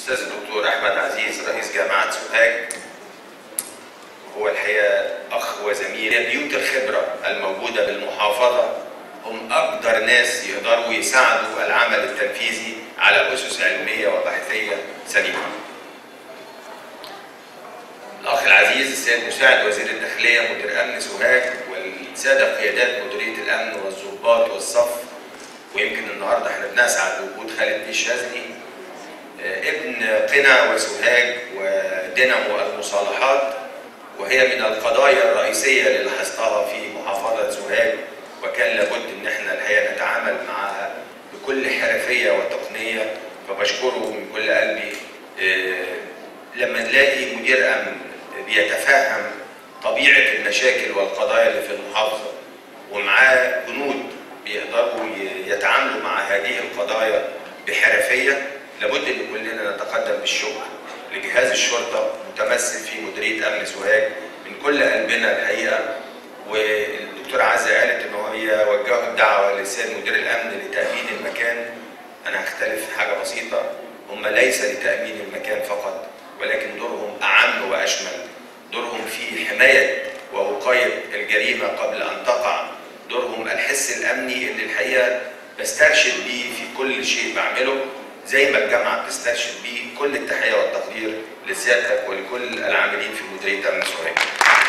الاستاذ الدكتور احمد عزيز رئيس جامعه سوهاج هو الحقيقه اخ وزميل بيوت الخبره الموجوده بالمحافظه هم اقدر ناس يقدروا يساعدوا العمل التنفيذي على اسس علميه وبحثيه سليمه. الاخ العزيز السيد مساعد وزير الداخليه مدير امن سوهاج والساده قيادات مديريه الامن والضباط والصف ويمكن النهارده احنا بنسعد بوجود خالد بيه شاذلي ابن قنا وسوهاج ودينامو المصالحات وهي من القضايا الرئيسيه اللي لاحظتها في محافظه سوهاج وكان لابد ان احنا الحقيقه نتعامل معها بكل حرفيه وتقنيه فبشكره من كل قلبي لما نلاقي مدير امن بيتفهم طبيعه المشاكل والقضايا اللي في المحافظه ومعاه جنود بيقدروا يتعاملوا مع هذه القضايا بحرفيه لابد ان كلنا نتقدم بالشكر لجهاز الشرطه متمثل في مديريه امن سوهاج من كل قلبنا الحقيقه والدكتوره عزه قالت ان هي وجهوا الدعوه للسيد مدير الامن لتامين المكان انا هختلف في حاجه بسيطه هم ليس لتامين المكان فقط ولكن دورهم اعم واشمل دورهم في حمايه ووقايه الجريمه قبل ان تقع دورهم الحس الامني اللي الحقيقه بسترشد بيه في كل شيء بعمله زي ما الجامعه بتسترشد بيه كل التحيه والتقدير لسيادتك ولكل العاملين في مديريه امن سوهاج.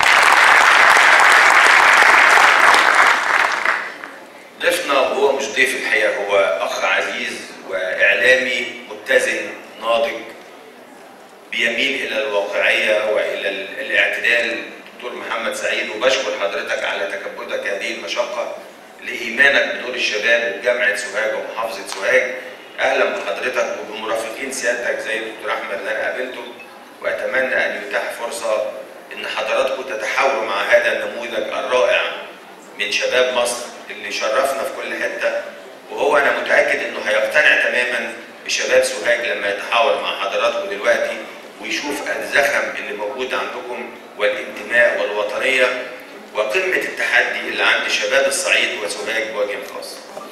ضيفنا وهو مش ضيف الحقيقه هو اخ عزيز واعلامي متزن ناضج بيميل الى الواقعيه والى الاعتدال دكتور محمد سعيد وبشكر حضرتك على تكبدك هذه المشقه لايمانك بدور الشباب وبجامعه سوهاج ومحافظه سوهاج اهلا بحضرتك وبمرافقين سيادتك زي الدكتور احمد اللي انا قابلته واتمنى ان يتاح فرصه ان حضراتكم تتحاوروا مع هذا النموذج الرائع من شباب مصر اللي شرفنا في كل حته وهو انا متاكد انه هيقتنع تماما بشباب سوهاج لما يتحاور مع حضراتكم دلوقتي ويشوف الزخم اللي موجود عندكم والانتماء والوطنيه وقمه التحدي اللي عند شباب الصعيد وسوهاج بوجه خاص.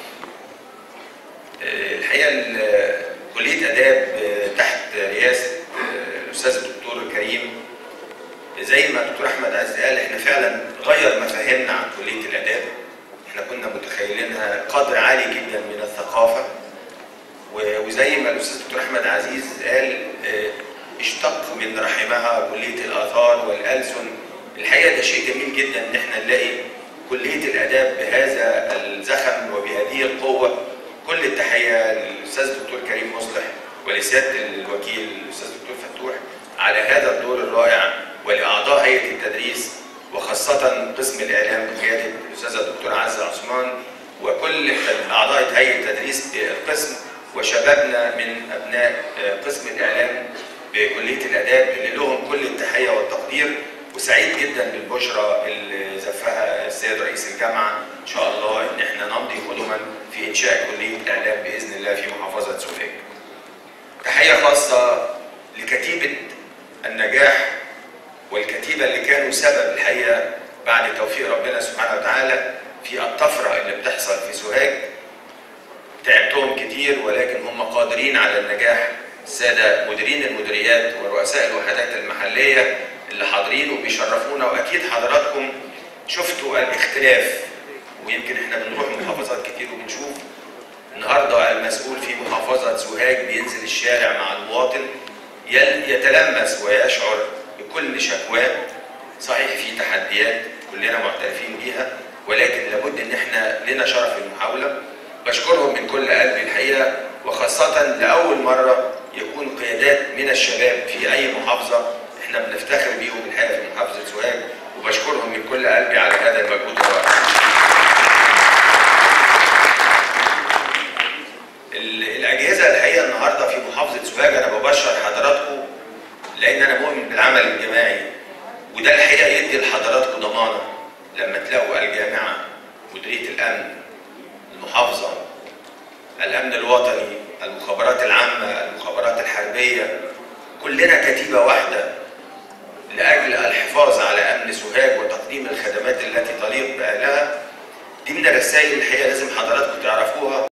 الحقيقه كليه اداب تحت رئاسه الاستاذ الدكتور كريم زي ما الدكتور احمد عز قال احنا فعلا غير مفاهيمنا عن كليه الاداب احنا كنا متخيلينها قدر عالي جدا من الثقافه وزي ما الاستاذ الدكتور احمد عزيز قال اشتق من رحمها كليه الاثار والالسن الحقيقه ده شيء جميل جدا ان احنا نلاقي كليه الاداب بهذا الزخم وبهذه القوه كل التحيه للاستاذ الدكتور كريم مصلح ولسياده الوكيل الاستاذ الدكتور فتوح على هذا الدور الرائع ولاعضاء هيئه التدريس وخاصه قسم الاعلام بقياده الاستاذه الدكتوره عزه عثمان وكل اعضاء هيئه التدريس القسم وشبابنا من ابناء قسم الاعلام بكليه الاداب اللي لهم كل التحيه والتقدير وسعيد جدا بالبشرى اللي زفها السيد رئيس الجامعه ان شاء الله ان احنا نمضي قدما في انشاء كليه الاعلام باذن الله في محافظه سوهاج. تحيه خاصه لكتيبه النجاح والكتيبه اللي كانوا سبب الحقيقه بعد توفيق ربنا سبحانه وتعالى في الطفره اللي بتحصل في سوهاج. تعبتهم كتير ولكن هم قادرين على النجاح الساده مديرين المديريات ورؤساء الوحدات المحليه اللي حاضرين وبيشرفونا واكيد حضراتكم شفتوا الاختلاف ويمكن احنا بنروح محافظات كتير وبنشوف النهارده المسؤول في محافظه سوهاج بينزل الشارع مع المواطن يتلمس ويشعر بكل شكواه صحيح في تحديات كلنا معترفين بيها ولكن لابد ان احنا لنا شرف المحاوله بشكرهم من كل قلبي الحقيقه وخاصه لاول مره يكون قيادات من الشباب في اي محافظه احنا بنفتخر بيهم الحقيقه في محافظه سوهاج وبشكرهم من كل قلبي على هذا المجهود الرائع. الاجهزه الحقيقه النهارده في محافظه سوهاج انا ببشر حضراتكم لان انا مؤمن بالعمل الجماعي وده الحقيقه يدي لحضراتكم ضمانه لما تلاقوا الجامعه مديريه الامن المحافظه الامن الوطني المخابرات العامه المخابرات الحربيه كلنا كتيبه واحده لاجل الحفاظ على امن سوهاج وتقديم الخدمات التي تليق باهلها دي من الرسائل الحقيقه لازم حضراتكم تعرفوها